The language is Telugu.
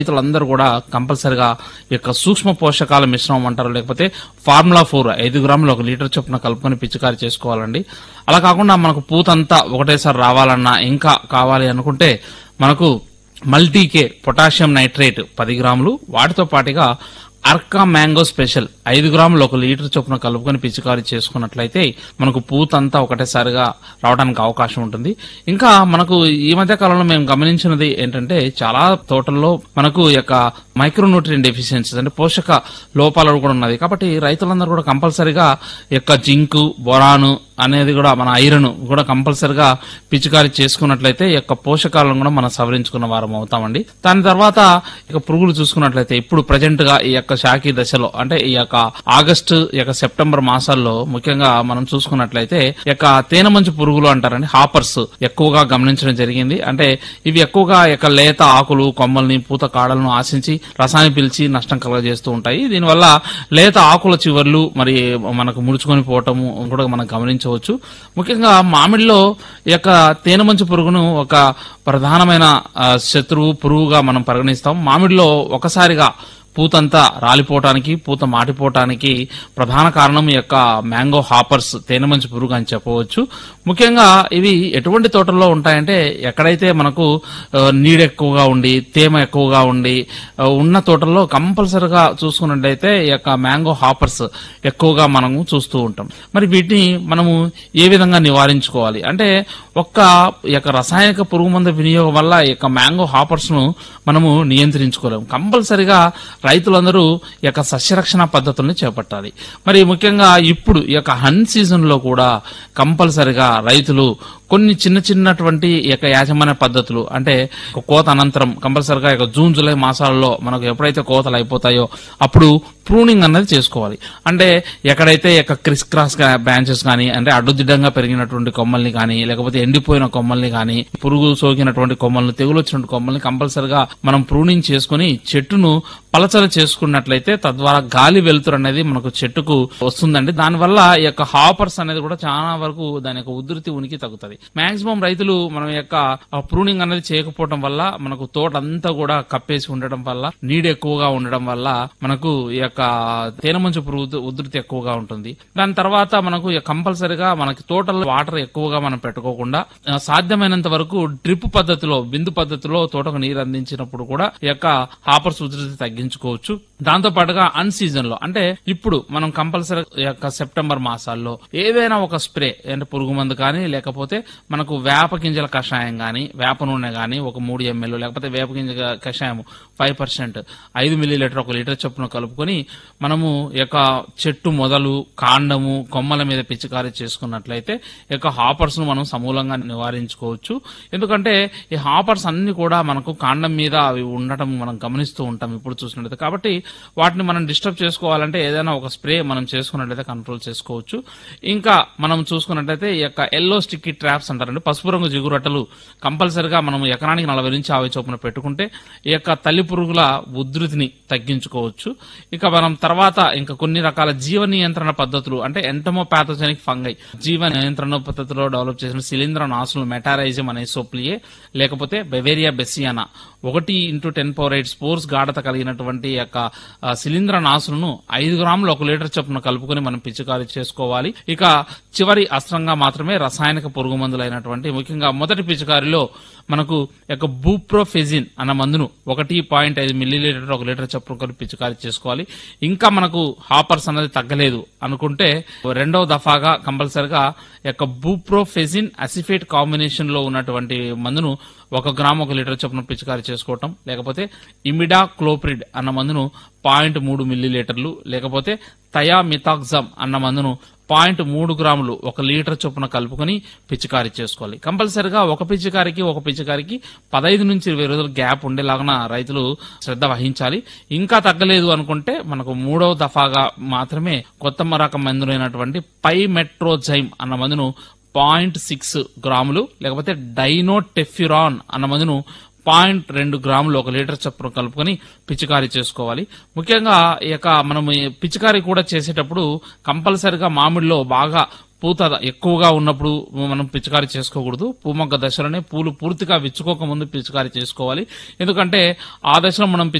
రైతులందరూ కూడా కంపల్సరిగా ఈ యొక్క సూక్ష్మ పోషకాల మిశ్రమం అంటారు లేకపోతే ఫార్ములా ఫోర్ ఐదు గ్రాములు ఒక లీటర్ చొప్పున కలుపుకొని పిచికారి చేసుకోవాలండి అలా కాకుండా మనకు పూతంతా ఒకటేసారి రావాలన్నా ఇంకా కావాలి అనుకుంటే మనకు మల్టీకే పొటాషియం నైట్రేట్ పది గ్రాములు వాటితో పాటుగా అర్కా మ్యాంగో స్పెషల్ ఐదు గ్రాములు ఒక లీటర్ చొప్పున కలుపుకొని పిచికారీ చేసుకున్నట్లయితే మనకు పూతంతా ఒకటేసారిగా రావడానికి అవకాశం ఉంటుంది ఇంకా మనకు ఈ మధ్య కాలంలో మేము గమనించినది ఏంటంటే చాలా తోటల్లో మనకు ఈ యొక్క మైక్రోన్యూట్రియన్ డెఫిషియన్సీస్ అంటే పోషక లోపాలు కూడా ఉన్నది కాబట్టి రైతులందరూ కూడా కంపల్సరిగా ఈ యొక్క జింకు బొరాను అనేది కూడా మన ఐరన్ కూడా కంపల్సరిగా పిచికారీ చేసుకున్నట్లయితే ఈ యొక్క పోషకాలను కూడా మనం సవరించుకున్న వారం అవుతామండి దాని తర్వాత ఇక పురుగులు చూసుకున్నట్లయితే ఇప్పుడు ప్రజెంట్ గా ఈ యొక్క శాఖీ దశలో అంటే ఈ యొక్క ఆగస్టు ఈ యొక్క సెప్టెంబర్ మాసాల్లో ముఖ్యంగా మనం చూసుకున్నట్లయితే ఈ యొక్క తేనె మంచు పురుగులు అంటారండి హాపర్స్ ఎక్కువగా గమనించడం జరిగింది అంటే ఇవి ఎక్కువగా ఈ యొక్క లేత ఆకులు కొమ్మల్ని పూత కాడలను ఆశించి రసాన్ని పిలిచి నష్టం కలగజేస్తూ ఉంటాయి దీనివల్ల లేత ఆకుల చివర్లు మరి మనకు ముడుచుకొని పోవటము కూడా మనం గమనించవచ్చు ముఖ్యంగా మామిడిలో ఈ యొక్క తేనె మంచు పురుగును ఒక ప్రధానమైన ఆ, శత్రువు పురుగుగా మనం పరిగణిస్తాం మామిడిలో ఒకసారిగా పూతంతా రాలిపోవటానికి పూత మాటిపోవటానికి ప్రధాన కారణం ఈ యొక్క మ్యాంగో హాపర్స్ తేనె మంచి పురుగు అని చెప్పవచ్చు ముఖ్యంగా ఇవి ఎటువంటి తోటల్లో ఉంటాయంటే ఎక్కడైతే మనకు ఆ, నీడ ఎక్కువగా ఉండి తేమ ఎక్కువగా ఉండి ఆ, ఉన్న తోటల్లో కంపల్సరిగా చూసుకున్నట్లయితే ఈ యొక్క మ్యాంగో హాపర్స్ ఎక్కువగా మనము చూస్తూ ఉంటాం మరి వీటిని మనము ఏ విధంగా నివారించుకోవాలి అంటే ఒక్క ఈ యొక్క రసాయనిక పురుగు మందు వినియోగం వల్ల ఈ యొక్క మ్యాంగో హాపర్స్ ను మనము నియంత్రించుకోలేము కంపల్సరిగా రైతులందరూ ఈ యొక్క సస్యరక్షణ పద్ధతుల్ని చేపట్టాలి మరి ముఖ్యంగా ఇప్పుడు ఈ యొక్క హన్ సీజన్ లో కూడా కంపల్సరిగా రైతులు కొన్ని చిన్న చిన్నటువంటి ఈ యొక్క యాజమాన్య పద్ధతులు అంటే ఒక కోత అనంతరం కంపల్సరిగా ఈ యొక్క జూన్ జూలై మాసాలలో మనకు ఎప్పుడైతే కోతలు అయిపోతాయో అప్పుడు ప్రూనింగ్ అన్నది చేసుకోవాలి అంటే ఎక్కడైతే ఈ యొక్క క్రిస్ క్రాస్ బ్రాంచెస్ కానీ అంటే అడ్డుదిడ్డంగా పెరిగినటువంటి కొమ్మల్ని కానీ లేకపోతే ఎండిపోయిన కొమ్మల్ని కానీ పురుగు సోకినటువంటి కొమ్మల్ని తెగులు వచ్చినటువంటి కొమ్మల్ని కంపల్సరిగా మనం ప్రూనింగ్ చేసుకుని చెట్టును పలచలు చేసుకున్నట్లయితే తద్వారా గాలి వెలుతురు అనేది మనకు చెట్టుకు వస్తుందండి దానివల్ల ఈ యొక్క హాపర్స్ అనేది కూడా చాలా వరకు దాని యొక్క ఉధృతి ఉనికి తగ్గుతుంది మాక్సిమం రైతులు మనం యొక్క ప్రూనింగ్ అనేది చేయకపోవడం వల్ల మనకు తోట అంతా కూడా కప్పేసి ఉండడం వల్ల నీడ ఎక్కువగా ఉండడం వల్ల మనకు ఈ యొక్క తేనె మంచు పురుగు ఉధృ- ఉధృతి ఎక్కువగా ఉంటుంది దాని తర్వాత మనకు కంపల్సరిగా మనకి తోటలో వాటర్ ఎక్కువగా మనం పెట్టుకోకుండా ఆ, సాధ్యమైనంత వరకు డ్రిప్ పద్ధతిలో బిందు పద్ధతిలో తోటకు నీరు అందించినప్పుడు కూడా ఈ యొక్క హాపర్స్ ఉధృతి తగ్గించుకోవచ్చు దాంతో పాటుగా అన్ సీజన్ లో అంటే ఇప్పుడు మనం కంపల్సరీ ఈ యొక్క సెప్టెంబర్ మాసాల్లో ఏదైనా ఒక స్ప్రే అంటే పురుగు మందు కానీ లేకపోతే మనకు వేప గింజల కషాయం కానీ వేప నూనె కానీ ఒక మూడు ఎంఎల్ లేకపోతే వేప గింజ కషాయం ఫైవ్ పర్సెంట్ ఐదు మిల్లీ లీటర్ ఒక లీటర్ చొప్పున కలుపుకొని మనము ఈ యొక్క చెట్టు మొదలు కాండము కొమ్మల మీద పిచికారీ చేసుకున్నట్లయితే ఈ యొక్క హాపర్స్ ను మనం సమూలంగా నివారించుకోవచ్చు ఎందుకంటే ఈ హాపర్స్ అన్ని కూడా మనకు కాండం మీద అవి ఉండటం మనం గమనిస్తూ ఉంటాం ఇప్పుడు చూసినట్లయితే కాబట్టి వాటిని మనం డిస్టర్బ్ చేసుకోవాలంటే ఏదైనా ఒక స్ప్రే మనం చేసుకున్నట్లయితే కంట్రోల్ చేసుకోవచ్చు ఇంకా మనం చూసుకున్నట్లయితే ఈ యొక్క ఎల్లో స్టిక్కీ ట్రాప్స్ అంటారండి పసుపు రంగు జిగురట్టలు కంపల్సరిగా మనం ఎకరానికి నలభై నుంచి యాభై చొప్పున పెట్టుకుంటే ఈ యొక్క తల్లి పురుగుల ఉధృతిని తగ్గించుకోవచ్చు ఇక మనం తర్వాత ఇంకా కొన్ని రకాల జీవ నియంత్రణ పద్ధతులు అంటే ఎంటమో పాథోజెనిక్ ఫంగై జీవ నియంత్రణ పద్ధతిలో డెవలప్ చేసిన శిలీంద్ర నాసులు మెటారైజం అనే సోప్లియే లేకపోతే బెవేరియా బెసియానా ఒకటి into ten power eight spores గాఢత కలిగినటువంటి ఈ యొక్క ఆ, శిలీంద్ర నాసులను ఐదు గ్రాములు ఒక లీటర్ చొప్పున కలుపుకొని మనం పిచికారీ చేసుకోవాలి ఇక చివరి అస్త్రంగా మాత్రమే రసాయనిక పురుగు మందులైనటువంటి ముఖ్యంగా మొదటి పిచికారిలో మనకు ఈ యొక్క బూప్రోఫెజిన్ అన్న మందును ఒకటి పాయింట్ ఐదు మిల్లీ లీటర్ ఒక లీటర్ చొప్పున కలిపి పిచికారీ చేసుకోవాలి ఇంకా మనకు హాపర్స్ అనేది తగ్గలేదు అనుకుంటే రెండవ దఫాగా కంపల్సరిగా ఈ యొక్క బూప్రోఫెజిన్ అసిఫేట్ కాంబినేషన్ లో ఉన్నటువంటి మందును ఒక గ్రామ్ ఒక లీటర్ చొప్పున పిచికారీ చేసుకోవటం లేకపోతే ఇమిడా క్లోప్రిడ్ అన్న మందును పాయింట్ మూడు మిల్లీ లీటర్లు లేకపోతే థయామిథాక్సమ్ అన్న మందును పాయింట్ మూడు గ్రాములు ఒక లీటర్ చొప్పున కలుపుకొని పిచికారీ చేసుకోవాలి కంపల్సరిగా ఒక పిచికారికి ఒక పిచికారికి పదహైదు నుంచి ఇరవై రోజుల గ్యాప్ ఉండేలాగా రైతులు శ్రద్ధ వహించాలి ఇంకా తగ్గలేదు అనుకుంటే మనకు మూడవ దఫాగా మాత్రమే కొత్త రకం మందులైనటువంటి పై మెట్రోజైమ్ అన్న మందును పాయింట్ సిక్స్ గ్రాములు లేకపోతే డైనోటెఫ్యురాన్ అన్న మందును పాయింట్ రెండు గ్రాములు ఒక లీటర్ చొప్పున కలుపుకొని పిచికారీ చేసుకోవాలి ముఖ్యంగా ఈ యొక్క మనం ఈ పిచికారీ కూడా చేసేటప్పుడు కంపల్సరిగా మామిడిలో బాగా పూత ఎక్కువగా ఉన్నప్పుడు మనం పిచికారీ చేసుకోకూడదు పూమొగ్గ దశలోనే పూలు పూర్తిగా విచ్చుకోక ముందు పిచికారీ చేసుకోవాలి ఎందుకంటే ఆ దశలో మనం